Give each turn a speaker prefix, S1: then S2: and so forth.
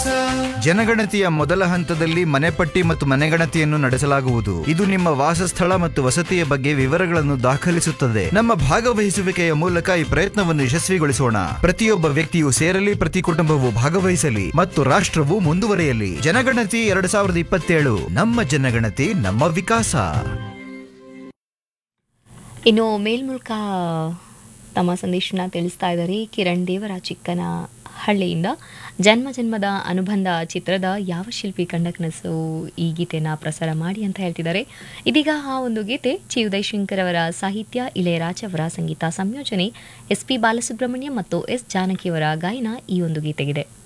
S1: ಜನಗಣತಿಯ ಮೊದಲ ಹಂತದಲ್ಲಿ ಮನೆಪಟ್ಟಿ ಮತ್ತು ಮನೆಗಣತಿಯನ್ನು ನಡೆಸಲಾಗುವುದು ಇದು ನಿಮ್ಮ ವಾಸಸ್ಥಳ ಮತ್ತು ವಸತಿಯ ಬಗ್ಗೆ ವಿವರಗಳನ್ನು ದಾಖಲಿಸುತ್ತದೆ ನಮ್ಮ ಭಾಗವಹಿಸುವಿಕೆಯ ಮೂಲಕ ಈ ಪ್ರಯತ್ನವನ್ನು ಯಶಸ್ವಿಗೊಳಿಸೋಣ ಪ್ರತಿಯೊಬ್ಬ ವ್ಯಕ್ತಿಯು ಸೇರಲಿ ಪ್ರತಿ ಕುಟುಂಬವು ಭಾಗವಹಿಸಲಿ ಮತ್ತು ರಾಷ್ಟ್ರವು ಮುಂದುವರಿಯಲಿ ಜನಗಣತಿ ಎರಡ್ ಸಾವಿರದ ಇಪ್ಪತ್ತೇಳು ನಮ್ಮ ಜನಗಣತಿ ನಮ್ಮ ವಿಕಾಸ
S2: ಇನ್ನು ಮೇಲ್ಮುಲ್ಕ ತಮ್ಮ ಸಂದೇಶನ ತಿಳಿಸ್ತಾ ಇದ್ದಾರೆ ಕಿರಣ್ ದೇವರ ಚಿಕ್ಕನ ಹಳ್ಳಿಯಿಂದ ಜನ್ಮ ಜನ್ಮದ ಅನುಬಂಧ ಚಿತ್ರದ ಯಾವ ಶಿಲ್ಪಿ ಕಂಡ ಕನಸು ಈ ಗೀತೆನ ಪ್ರಸಾರ ಮಾಡಿ ಅಂತ ಹೇಳ್ತಿದ್ದಾರೆ ಇದೀಗ ಆ ಒಂದು ಗೀತೆ ಚಿ ಉದಯ್ ಶಂಕರ್ ಅವರ ಸಾಹಿತ್ಯ ಇಳೆಯರಾಜ್ ಅವರ ಸಂಗೀತ ಸಂಯೋಜನೆ ಎಸ್ ಪಿ ಬಾಲಸುಬ್ರಹ್ಮಣ್ಯ ಮತ್ತು ಎಸ್ ಜಾನಕಿಯವರ ಗಾಯನ ಈ ಒಂದು ಗೀತೆಗಿದೆ